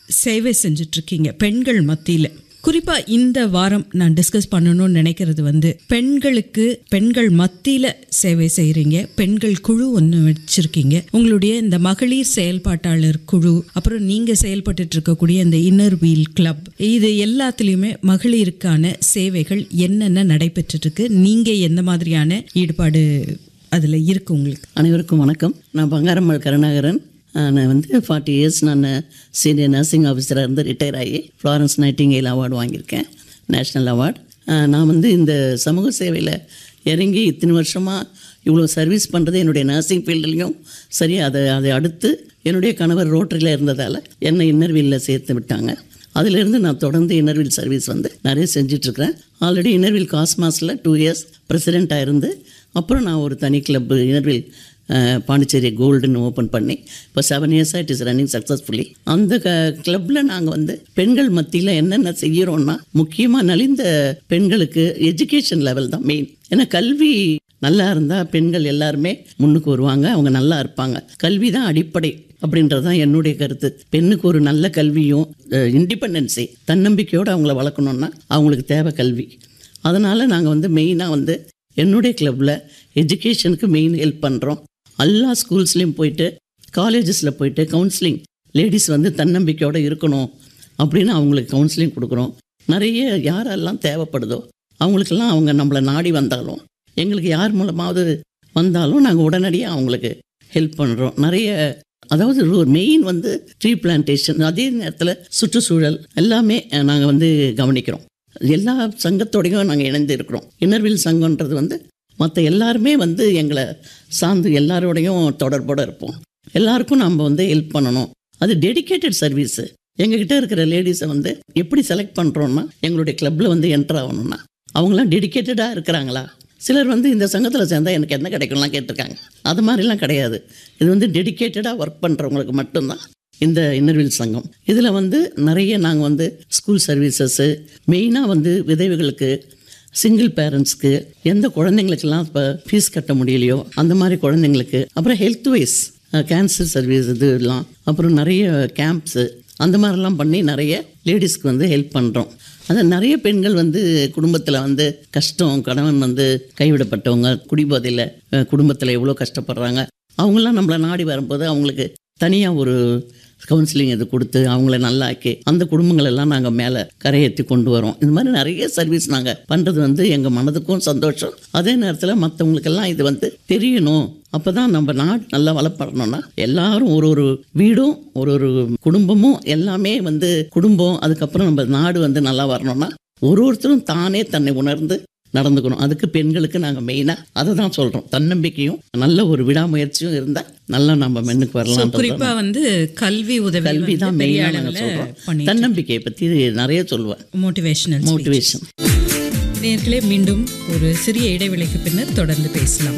சேவை செஞ்சுட்டு இருக்கீங்க பெண்கள் மத்தியில் குறிப்பா இந்த வாரம் நான் டிஸ்கஸ் பண்ணணும்னு நினைக்கிறது வந்து பெண்களுக்கு பெண்கள் மத்தியில சேவை செய்றீங்க பெண்கள் குழு ஒன்று வச்சிருக்கீங்க உங்களுடைய இந்த மகளிர் செயல்பாட்டாளர் குழு அப்புறம் நீங்க செயல்பட்டுட்டு இருக்கக்கூடிய இந்த இன்னர் வீல் கிளப் இது எல்லாத்துலேயுமே மகளிருக்கான சேவைகள் என்னென்ன நடைபெற்றுட்டு இருக்கு நீங்க எந்த மாதிரியான ஈடுபாடு அதுல இருக்கு உங்களுக்கு அனைவருக்கும் வணக்கம் நான் பங்காரம்மாள் கருணாகரன் ஆஹ் நான் வந்து ஃபார்ட்டி இயர்ஸ் நான் சீனியர் நர்சிங் ஆஃபீஸராக இருந்து ரிட்டையர் ஆகி ஃப்ளாரன்ஸ் நைட்டிங்கேல் அவார்டு வாங்கியிருக்கேன் நேஷ்னல் அவார்டு நான் வந்து இந்த சமூக சேவையில் இறங்கி இத்தனை வருஷமாக இவ்வளோ சர்வீஸ் பண்ணுறது என்னுடைய நர்சிங் ஃபீல்டுலேயும் சரி அதை அதை அடுத்து என்னுடைய கணவர் ரோட்டரியில் இருந்ததால் என்னை இன்னர்வீலில் சேர்த்து விட்டாங்க அதிலிருந்து நான் தொடர்ந்து இன்னர்வில் சர்வீஸ் வந்து நிறைய செஞ்சிட்ருக்கிறேன் ஆல்ரெடி இன்னர்வில் காஸ்மாஸில் டூ இயர்ஸ் பிரசிடெண்ட்டாக இருந்து அப்புறம் நான் ஒரு தனி கிளப் இன்னர்வில் பாண்டிச்சேரி கோல்டுன்னு ஓப்பன் பண்ணி இப்போ செவன் இயர்ஸாக இட் இஸ் ரன்னிங் சக்ஸஸ்ஃபுல்லி அந்த க கிளப்பில் நாங்கள் வந்து பெண்கள் மத்தியில் என்னென்ன செய்கிறோன்னா முக்கியமாக நலிந்த பெண்களுக்கு எஜுகேஷன் லெவல் தான் மெயின் ஏன்னா கல்வி நல்லா இருந்தால் பெண்கள் எல்லாருமே முன்னுக்கு வருவாங்க அவங்க நல்லா இருப்பாங்க கல்வி தான் அடிப்படை அப்படின்றது தான் என்னுடைய கருத்து பெண்ணுக்கு ஒரு நல்ல கல்வியும் இண்டிபெண்டன்சி தன்னம்பிக்கையோடு அவங்கள வளர்க்கணுன்னா அவங்களுக்கு தேவை கல்வி அதனால் நாங்கள் வந்து மெயினாக வந்து என்னுடைய கிளப்பில் எஜுகேஷனுக்கு மெயின் ஹெல்ப் பண்ணுறோம் எல்லா ஸ்கூல்ஸ்லேயும் போயிட்டு காலேஜஸில் போயிட்டு கவுன்சிலிங் லேடிஸ் வந்து தன்னம்பிக்கையோடு இருக்கணும் அப்படின்னு அவங்களுக்கு கவுன்சிலிங் கொடுக்குறோம் நிறைய யாரெல்லாம் தேவைப்படுதோ அவங்களுக்கெல்லாம் அவங்க நம்மளை நாடி வந்தாலும் எங்களுக்கு யார் மூலமாவது வந்தாலும் நாங்கள் உடனடியாக அவங்களுக்கு ஹெல்ப் பண்ணுறோம் நிறைய அதாவது மெயின் வந்து ட்ரீ பிளான்டேஷன் அதே நேரத்தில் சுற்றுச்சூழல் எல்லாமே நாங்கள் வந்து கவனிக்கிறோம் எல்லா சங்கத்தோடையும் நாங்கள் இணைந்து இருக்கிறோம் இன்னர்வில் சங்கம்ன்றது வந்து மற்ற எல்லாருமே வந்து எங்களை சார்ந்து எல்லாரோடையும் தொடர்போடு இருப்போம் எல்லாருக்கும் நம்ம வந்து ஹெல்ப் பண்ணணும் அது டெடிகேட்டட் சர்வீஸு எங்ககிட்ட இருக்கிற லேடிஸை வந்து எப்படி செலக்ட் பண்ணுறோன்னா எங்களுடைய கிளப்பில் வந்து என்டர் ஆகணும்னா அவங்களாம் டெடிகேட்டடாக இருக்கிறாங்களா சிலர் வந்து இந்த சங்கத்தில் சேர்ந்தால் எனக்கு என்ன கிடைக்கும்லாம் கேட்டிருக்காங்க அது மாதிரிலாம் கிடையாது இது வந்து டெடிகேட்டடாக ஒர்க் பண்ணுறவங்களுக்கு மட்டும்தான் இந்த இன்னர்வில் சங்கம் இதில் வந்து நிறைய நாங்கள் வந்து ஸ்கூல் சர்வீசஸ்ஸு மெயினாக வந்து விதவைகளுக்கு சிங்கிள் பேரண்ட்ஸ்க்கு எந்த குழந்தைங்களுக்கெல்லாம் இப்போ ஃபீஸ் கட்ட முடியலையோ அந்த மாதிரி குழந்தைங்களுக்கு அப்புறம் ஹெல்த் வைஸ் கேன்சர் சர்வீஸ் இதுலாம் அப்புறம் நிறைய கேம்ப்ஸு அந்த மாதிரிலாம் பண்ணி நிறைய லேடிஸ்க்கு வந்து ஹெல்ப் பண்ணுறோம் அதான் நிறைய பெண்கள் வந்து குடும்பத்தில் வந்து கஷ்டம் கணவன் வந்து கைவிடப்பட்டவங்க குடிபோதையில் குடும்பத்தில் எவ்வளோ கஷ்டப்படுறாங்க அவங்களாம் நம்மளை நாடி வரும்போது அவங்களுக்கு தனியாக ஒரு கவுன்சிலிங் இது கொடுத்து அவங்கள நல்லாக்கி அந்த குடும்பங்கள் எல்லாம் நாங்கள் மேலே கரையேற்றி கொண்டு வரோம் இந்த மாதிரி நிறைய சர்வீஸ் நாங்கள் பண்ணுறது வந்து எங்கள் மனதுக்கும் சந்தோஷம் அதே நேரத்தில் மற்றவங்களுக்கெல்லாம் இது வந்து தெரியணும் அப்போ தான் நம்ம நாடு நல்லா வளப்படணும்னா எல்லாரும் ஒரு ஒரு வீடும் ஒரு ஒரு குடும்பமும் எல்லாமே வந்து குடும்பம் அதுக்கப்புறம் நம்ம நாடு வந்து நல்லா வரணும்னா ஒரு ஒருத்தரும் தானே தன்னை உணர்ந்து நடந்துக்கணும் அதுக்கு பெண்களுக்கு நாங்கள் மெயினாக அதை தான் சொல்கிறோம் தன்னம்பிக்கையும் நல்ல ஒரு விடாமுயற்சியும் இருந்தால் நல்லா நம்ம மென்னுக்கு வரலாம் குறிப்பா வந்து கல்வி உதவி கல்வி தான் வந்து பெரிய மெயினாக நாங்கள் அளவுல சொல்கிறோம் பண்ணி தன்னம்பிக்கையை பற்றி நிறைய சொல்லுவேன் மோட்டிவேஷனல் மோட்டிவேஷன் நேர்களே மீண்டும் ஒரு சிறிய இடைவெளிக்கு பின்னர் தொடர்ந்து பேசலாம்